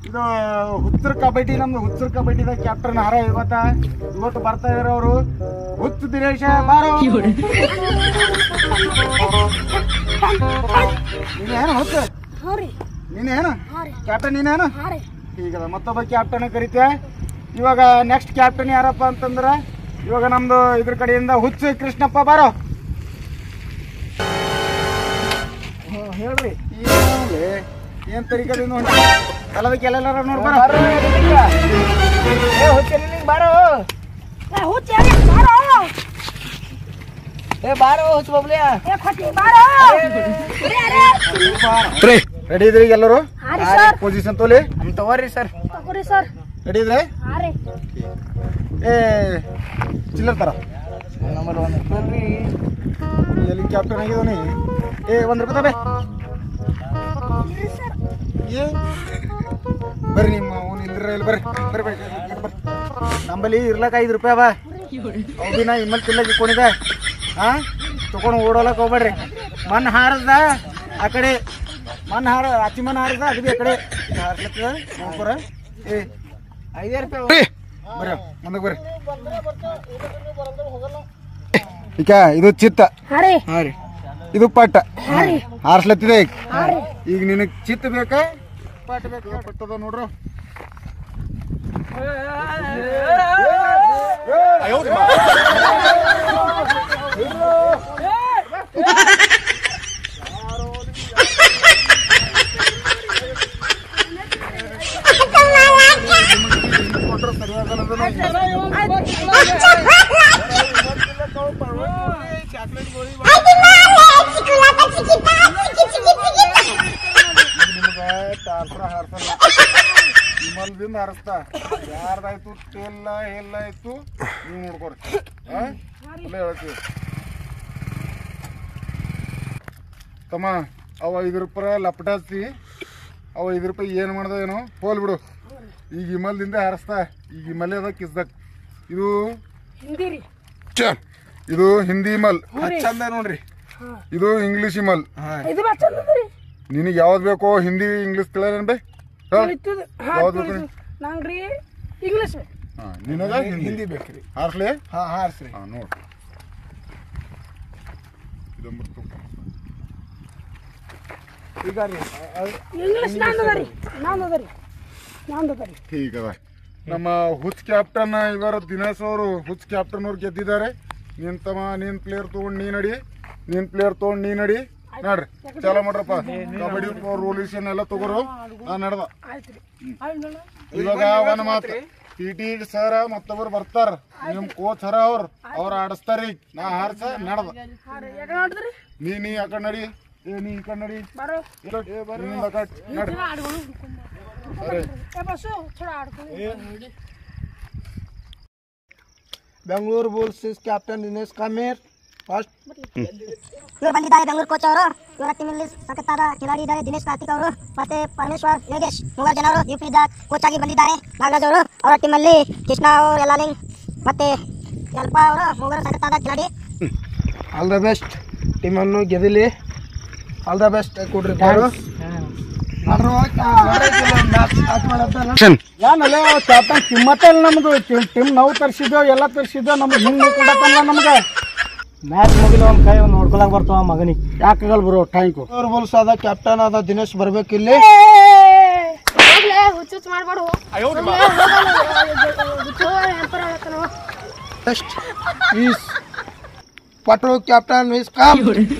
ಇದು ಹುಚ್ಚರ ಕಬಡ್ಡಿ ನಮ್ದು ಹುಚ್ಚರ ಕಬಡ್ಡಿದ ಕ್ಯಾಪ್ಟನ್ ಹಾರ ಇವತ್ತ ಇವತ್ತು ಬರ್ತಾ ಇದಾರೆ ಅವರು ಹುಚ್ಚು ದಿನೇಶ ಬಾರೋ ನೀನೇನು ಹುಚ್ಚ ಹ್ಞೂ ರೀ ನೀನೇನು ಹಾಂ ರೀ ಕ್ಯಾಪ್ಟನ್ ನೀನೇನು ಹಾಂ ರೀ ಈಗ ಮತ್ತೊಬ್ಬ ಕ್ಯಾಪ್ಟನ್ ಕರಿತೆ ಇವಾಗ ನೆಕ್ಸ್ಟ್ ಕ್ಯಾಪ್ಟನ್ ಯಾರಪ್ಪ ಅಂತಂದ್ರ ಇವಾಗ ನಮ್ದು ಇದ್ರ ಕಡೆಯಿಂದ ಹುಚ್ಚು ಕೃಷ್ಣಪ್ಪ ಬಾರೋ ಹ್ಮ್, ಹೇಳ್ರಿ ಏನ್ಲೇ? ಏನ್ ತರೀಕದಿಂದ ಹೊಂಟಿ ಎಲ್ಲದಕ್ಕೆ ಎಲ್ಲೆಲ್ಲಾರ ನೋಡ್ಬಾರ ಏ ಹುಚ್ಚ ನಿನಗೆ ಬಾರೋ ಏ ಹುಚ್ಚ ಯಾಕೆ ಬಾರೋ ಏ ಬಾರೋ ಹುಚ್ಚ ಬಬ್ಲಿಯ ಏ ಖೊಟ್ಟಿ ಬಾರೋ ರೆಡಿ ಇದ್ರಿ ಎಲ್ಲರೂ ಹಾಂ ರೀ ಸರ್ ಪೊಸಿಷನ್ ತೋಲಿ ನಮ್ ತಗೋರಿ ಸರ್ ತಗೋರಿ ಸರ್ ರೆಡಿ ಇದ್ರೆ ಹಾಂ ರೀ ಏ ಚಿಲ್ಲರ್ ತರ ನಂಬರ್ ಒನ್ ರೀ ಎಲ್ಲಿ ಕ್ಯಾಪ್ಟನ್ ಆಗಿದಾನೆ ಏ ಒಂದ್ ರೂಪಾಯಿ ತಬೆ ಇರ್ರಿ ಸರ್ ಏ ಬರ್ರಿ ನಿಮ್ಮ ಅವ್ನು ಇಲ್ರ ಇಲ್ಲಿ ಬರ್ರಿ ಬರ್ರಿ ಬರ್ರಿ ಬರ್ರಿ, ಬರ್ರಿ ನಮ್ಮಲ್ಲಿ ಇರ್ಲಕ್ಕ ಐದು ರೂಪಾಯಿ ಅವ ಅವು ಬಿ ನಾ ಇಮ್ಮಲ್ ತಿಲ್ಲಕ್ಕೆ ಇಟ್ಕೊಂಡಿದ್ದೆ ಹಾ ತಗೊಂಡು ಓಡೋಲಕ್ ಹೋಗ್ಬೇಡ್ರಿ ಮಣ್ಣು ಹಾರದ ಆ ಕಡೆ ಮಣ್ಣು ಹಾರ ಆಚಿ ಮಣ್ಣು ಹಾರದ ಅದು ಬಿ ಆ ಕಡೆ ಹಾರ್ಲತ್ತದ ನೋಡ್ಕೊರ ಏ ಐದೇ ರೂಪಾಯಿ ಬರ್ರಿ ಮುಂದಕ್ಕೆ ಬರ್ರಿ ಈಗ ಇದು ಚಿತ್ತ ಹಾಂ ರೀ ಹಾಂ ರೀ ಇದು ಪಟ್ಟ ಹಾಂ ರೀ ಹಾರಿಸ್ಲತ್ತಿದೆ ಈಗ ಹಾಂ ರೀ ಈಗ ನಿನಗೆ ಚಿತ್ತ ಬೇಕಾ ಪಟ್ಟ ಬೇಕಾ ಪಟ್ಟದ ನೋಡ್ರು ನಿಮ್ಗೆ ಟ್ರಾನ್ಸ್ಫರ್ ಹಾರ್ಸಲ್ಲ ನಿಮ್ಮಲ್ದಿಂದ ಹಾರಿಸ್ತಾ ಯಾರ್ದಾಯ್ತು ಟೇಲ್ಲ ಎಲ್ಲ ಆಯ್ತು ನೀವು ನೋಡ್ಕೊರಿ ಹಾ ಅಲ್ಲೇ ಹೇಳ್ತೀವಿ ತಮ್ಮ ಅವ ಐದು ರೂಪಾಯಿ ಲಪಟ ಹಚ್ಚಿ ಅವ ಐದು ರೂಪಾಯಿ ಏನು ಮಾಡ್ದ ಏನೋ ಹೋಲ್ ಬಿಡು ಈಗ ಇಮಲ್ದಿಂದ ಹಾರಿಸ್ತಾ ಈಗ ಇಮಲ್ ಅದ ಕಿಸ್ದಕ್ ಇದು ಹಿಂದಿ ರೀ ಇದು ಹಿಂದಿ ಇಮಲ್ ಚಂದ ನೋಡ್ರಿ ಹಾಂ ಇದು ಇಂಗ್ಲಿಷ್ ಇಮಲ್ ಹಾಂ ಇದು ಬಾ ಚಂದ ರೀ ನಿನಗೆ ಯಾವ್ದು ಬೇಕೋ ಹಿಂದಿ ಇಂಗ್ಲಿಷ್ ತಿಳಿಯೇನ್ ಬೇ ಹೇಳ ಇರ್ತದ ಹಾಂ ಯಾವ್ದು ಬೇಕು ರೀ? ನಂಗೆ ರೀ ಇಂಗ್ಲೀಷ್ ಹಾ ನಿನಗ ಹಿಂದಿ ಹಿಂದಿ ಬೇಕ್ರಿ ಹಾರ್ಸ್ಲಿ ಹಾಂ ಹಾರ್ಸ್ರಿ ಹಾ ನೋಡ್ ಇದೊಂಬತ್ತು ಈಗ ರೀ ಇಂಗ್ಲೀಷ್ ನಂದದ ರೀ ನಂದದ ರೀ ನಂದದ ರೀ ಠೀಕ್ ಅದ ನಮ್ಮ ಹುಚ್ ಕ್ಯಾಪ್ಟನ್ ಇವರ ದಿನೇಶ್ ಅವರು ಹುಚ್ ಕ್ಯಾಪ್ಟನ್ ಅವ್ರು ಗೆದ್ದಿದ್ದಾರೆ ನೀನ್ ತಮ್ಮ ನೀನ್ ಪ್ಲೇಯರ್ ತಗೊಂಡ್ ನೀ ನಡಿ ನೀನ್ ಪ್ಲೇಯರ್ ತಗೊಂಡ್ ನೀ ನಡಿ ನೋಡ್ರಿ ಚಾಲ ಮಾಡ್ರಪ್ಪ ಕಬಡ್ಡಿ ರೂಲ್ಯೂಷನ್ ಎಲ್ಲ ತಗೋರು ನಾ ನಡ್ದ ಆಯ್ತು ರೀ ಆಯ್ತು ನೋಡ ಇವಾಗ ಒಂದ್ ಮಾತು ಪಿ ಟಿ ಸರ್ ಮತ್ತೊಬ್ರು ಬರ್ತಾರ ನಿಮ್ ಕೋಚ್ ಹರ ಅವ್ರ ಅವ್ರ ಆಡಸ್ತಾರ ಈಗ ನಾ ಹಾರ್ಸ ನಡ್ದ ಹಾಂ ರೀ ಯಾಕೆ ನೋಡಿದ್ರಿ ನೀ ನೀ ಆ ಕಡೆ ನಡಿ ಏ ನೀ ಈ ಕಡೆ ನಡಿ ಬಾರೋ ನಿನ್ನಿಂದ ಆ ಕಡೆ ನಡಿ ಆಡ್ಗಳು ಸರಿ ಏ ಬಸ್ಸು ಥೋड़ा ಆಡ್ಕೊಳ್ಳಿ Bengaluru bulls is captain Dinesh ಕಾಮೇರ್ ಫಸ್ಟ್ ಇವರು ಬಂದಿದ್ದಾರೆ ಬೆಂಗಳೂರು ಕೋಚ್ ಅವರು ಇವರ ಟೀಮಲ್ಲಿ ಸಖತ್ತಾದ ಖಿಲಾಡಿ ಇದ್ದಾರೆ ದಿನೇಶ್ ಕಾರ್ತಿಕ್ ಅವರು ಮತ್ತೆ ಪರಮೇಶ್ವರ್ ಯೋಗೇಶ್ ಮೂವರು ಜನರು ಯುಪಿಯಿಂದ ಕೋಚ್ ಆಗಿ ಬಂದಿದ್ದಾರೆ ನಾಗರಾಜ್ ಅವರು ಅವರ ಟೀಮಲ್ಲಿ ಕೃಷ್ಣ ಅವರು ಯಲಾಲಿಂಗ್ ಮತ್ತೆ ಯಲ್ಪ ಅವರು ಮೂವರು ಸಖತ್ತಾದ ಖಿಲಾಡಿ ಆಲ್ ದ ಬೆಸ್ಟ್ ಟೀಮನ್ನು ಗೆದಿಲಿ ಆಲ್ ದ ಬೆಸ್ಟ್ ಕೊಡ್ರಿ ಬಾರು ಏನಲ್ಲ ಕ್ಯಾಪ್ಟನ್ ಕಿಮ್ಮತ್ತಲ್ಲ ನಮ್ದು ಟೀಮ್ ನಾವು ತರಿಸಿದ್ವು ಎಲ್ಲ ತರಿಸಿದ್ವು ನಮ್ಗೆ ಹಿಂಗೆ ಕೊಡತ್ತಲ್ಲ ನಮ್ಗೆ ಮ್ಯಾಚ್ ಮುಗಿದ ಒಂದು ಕೈ ನೋಡ್ಕೊಳಕ್ ಬರ್ತಾವ ಮಗನಿಗೆ ಯಾಕಾಗಲ್ಲ bro thank you Bengaluru bulls ಆದ ಕ್ಯಾಪ್ಟನ್ ಆದ ದಿನೇಶ್ ಬರ್ಬೇಕು ಇಲ್ಲಿ ಹುಚ್ಚು ಹುಚ್ಚು ಮಾಡ್ಬಾರ್ದು ಬೆಸ್ಟ್ ಈಸ್ ಪಟ್ರು ಕ್ಯಾಪ್ಟನ್ ಈಸ್ ಕಾಮ್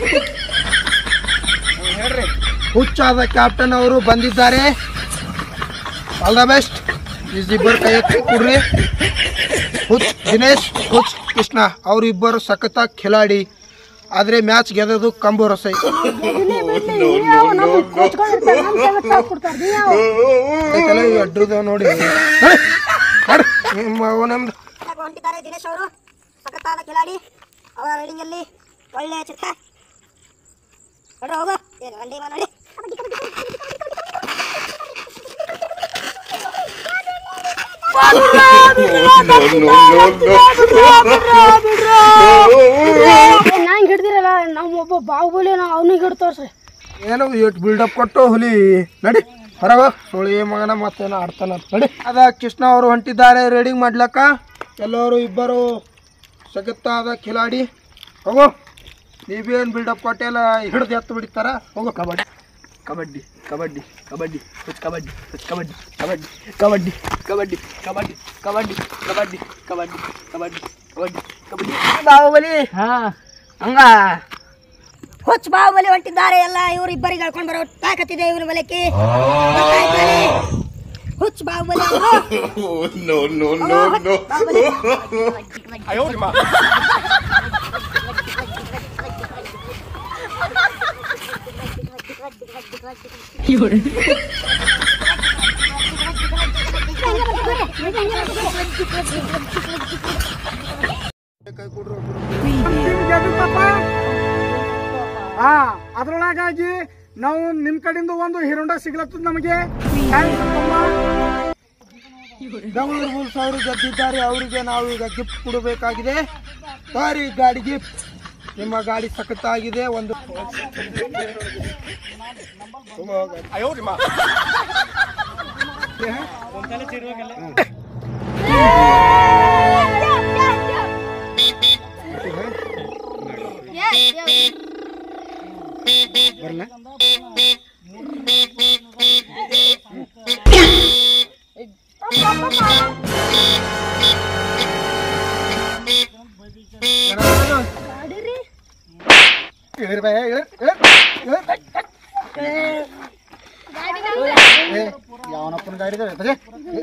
ಹುಚ್ಚಾದ ಕ್ಯಾಪ್ಟನ್ ಅವರು ಬಂದಿದ್ದಾರೆ ಆಲ್ ದ ಬೆಸ್ಟ್ ಈಸ್ ಇಬ್ಬರು ಕೈ ಎತ್ತಿ ಕೊಡ್ರಿ ಹುಚ್ ದಿನೇಶ್ ಹುಚ್ ಕೃಷ್ಣ ಅವರಿಬ್ಬರು ಸಖತ ಖಿಲಾಡಿ ಆದರೆ ಮ್ಯಾಚ್ ಗೆದ್ದದು ಕಂಬು ರಸೈ ಐತಲ್ಲ ಈ ಅಡ್ರದ್ದು ನೋಡಿ ನಿಮ್ಮ ಅವನೊಂದು ಹೊಂಟಿದ್ದಾರೆ ದಿನೇಶ್ ಅವರು ಸಖತ್ತಾದ ಖಿಲಾಡಿ ಅವರ ರೈಡಿಂಗ್ ಅಲ್ಲಿ ಒಳ್ಳೆಯ ಚಿತ್ರ ನೋಡ್ರಿ ಹೋಗು ಏನು ವಂಡಿ ಮಾ ನೋಡಿ ನಂಗೆ ಹಿಡ್ದಿರಲ್ಲ ನಮ್ಮ ಒಬ್ಬ ಬಾಹುಬಲಿ ನಾವು ಅವನಿಗೆ ಹಿಡ್ ತೋರ್ಸ್ರಿ ಏನೋ ಎಷ್ಟು ಬಿಲ್ಡಪ್ ಕೊಟ್ಟು ಹುಲಿ ನಡಿ ಹೊರಗ ಸುಳಿ ಮಗನ ಮತ್ತೇನೋ ಆಡ್ತಾನ ನೋಡಿ ಅದ ಕೃಷ್ಣ ಅವರು ಹೊಂಟಿದ್ದಾರೆ ರೇಡಿಂಗ್ ಮಾಡ್ಲಕ್ಕ ಎಲ್ಲರೂ ಇಬ್ಬರು ಸಗತ್ತಾದ ಖಿಲಾಡಿ ಹೋಗು ನೀವೇನು ಬಿಲ್ಡಪ್ ಕೊಟ್ಟೆಲ್ಲ ಹಿಡ್ದು ಎತ್ತು ಬಿಡ್ತಾರ ಹೋಗು ಕಬಡ್ಡಿ ಕಬಡ್ಡಿ ಕಬಡ್ಡಿ ಕಬಡ್ಡಿ ಹುಚ್ಚ ಕಬಡ್ಡಿ ಹುಚ್ಚ ಕಬಡ್ಡಿ ಕಬಡ್ಡಿ ಕಬಡ್ಡಿ ಕಬಡ್ಡಿ ಕಬಡ್ಡಿ ಕಬಡ್ಡಿ ಕಬಡ್ಡಿ ಕಬಡ್ಡಿ ಕಬಡ್ಡಿ ಕಬಡ್ಡಿ ಕಬಡ್ಡಿ ಬಾಹುಬಲಿ ಹಾ ಹಂಗ ಹುಚ್ಚ ಬಾಹುಬಲಿ ಹೊಂಟಿದ್ದಾರೆ ಎಲ್ಲ ಇವ್ರು ಇಬ್ಬರಿಗೆ ಹೇಳ್ಕೊಂಡು ಬರೋ ತಾಕತ್ತಿದೆ ಇವ್ರ ಬಲಕ್ಕೆ ಹುಚ್ಚ ಬಾಹುಬಲಿ ಹಾ ಅದ್ರೊಳಗಾಗಿ ನಾವು ನಿಮ್ ಕಡೆಯಿಂದ ಒಂದು ಹೀರೋಂಡ ಸಿಗ್ಲತ್ತದ ನಮಗೆ Thanks ಅಪ್ಪಮ್ಮ. ಬೆಂಗಳೂರು ಬುಲ್ಸ್ ಅವರು ಗೆದ್ದಿದ್ದಾರೆ ಅವರಿಗೆ ನಾವು ಈಗ ಗಿಫ್ಟ್ ಕೊಡಬೇಕಾಗಿದೆ ಸಾರಿ ಗಾಡಿ ಗಿಫ್ಟ್ ನಿಮ್ಮ ಗಾಡಿ ಸಖತ್ತಾಗಿದೆ ಒಂದು ಇಳಿರ್ ಬೇ, ಇಳಿರ್, ಇಳಿರ್, ಇಳಿರ್. ಏ, ಯಾವನಪ್ಪನ ಗಾಡಿ ಇದೆ? ಬಜೆ.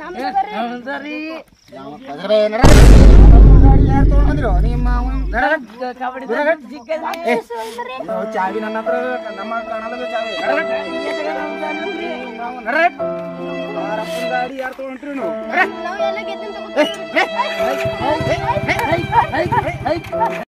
ಯಾವ- ಬಜೆ ಬೇ, ನಡ. ಗಾಡಿ ಯಾರ್ ತಗೊಂಡ್ ಬಂದಿರೋ? ನಿಮ್ಮ ಅವ್ನ್- ನಡ, ನಡ. ದೂರ ನಡ. ಏ, ಇರೋ ಚಾವಿ ನನ್ನ ಹತ್ರ ನಮ್ಮ ಕಾಣಲ್ಲ ಚಾವಿ ನಡ, ನಡ. ನಡ, ನಡ. ಯಾರಪ್ಪನ ಗಾಡಿ ಯಾರು ತಗೊಂಡ್ರಿ ನೀವು ನಡ. ಏ, ಏ, ಏ, ಏ, ಏ, ಏ, ಏ, ಏ, ಏ, ಏ.